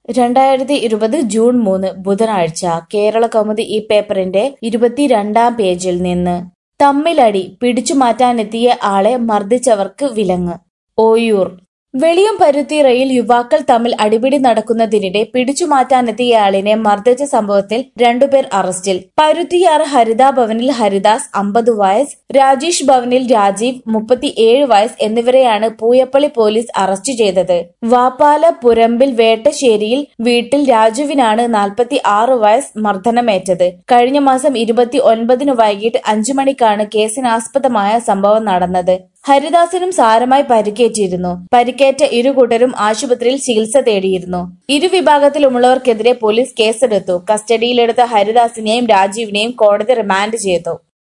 രണ്ടായിരത്തി ഇരുപത് ജൂൺ മൂന്ന് ബുധനാഴ്ച കേരള കൗമുദി ഈ പേപ്പറിന്റെ ഇരുപത്തിരണ്ടാം പേജിൽ നിന്ന് തമ്മിലടി പിടിച്ചുമാറ്റാനെത്തിയ ആളെ മർദ്ദിച്ചവർക്ക് വിലങ്ങ് ഓയൂർ വെളിയം പരുത്തിറയിൽ യുവാക്കൾ തമ്മിൽ അടിപിടി നടക്കുന്നതിനിടെ പിടിച്ചുമാറ്റാനെത്തിയയാളിനെ മർദ്ദിച്ച സംഭവത്തിൽ രണ്ടുപേർ അറസ്റ്റിൽ പരുത്തിയാർ ഹരിത ഭവനിൽ ഹരിദാസ് അമ്പത് വയസ്സ് രാജേഷ് ഭവനിൽ രാജീവ് മുപ്പത്തിയേഴ് വയസ്സ് എന്നിവരെയാണ് പൂയപ്പള്ളി പോലീസ് അറസ്റ്റ് ചെയ്തത് വാപ്പാല പുരമ്പിൽ വേട്ടശ്ശേരിയിൽ വീട്ടിൽ രാജുവിനാണ് നാൽപ്പത്തി ആറ് വയസ്സ് മർദ്ദനമേറ്റത് കഴിഞ്ഞ മാസം ഇരുപത്തി ഒൻപതിന് വൈകിട്ട് അഞ്ചു മണിക്കാണ് കേസിനാസ്പദമായ സംഭവം നടന്നത് ഹരിദാസിനും സാരമായി പരിക്കേറ്റിരുന്നു പരിക്കേറ്റ ഇരു കൂട്ടരും ആശുപത്രിയിൽ ചികിത്സ തേടിയിരുന്നു ഇരുവിഭാഗത്തിലുമുള്ളവർക്കെതിരെ പോലീസ് കേസെടുത്തു കസ്റ്റഡിയിലെടുത്ത ഹരിദാസിനെയും രാജീവിനെയും കോടതി റിമാൻഡ് ചെയ്തു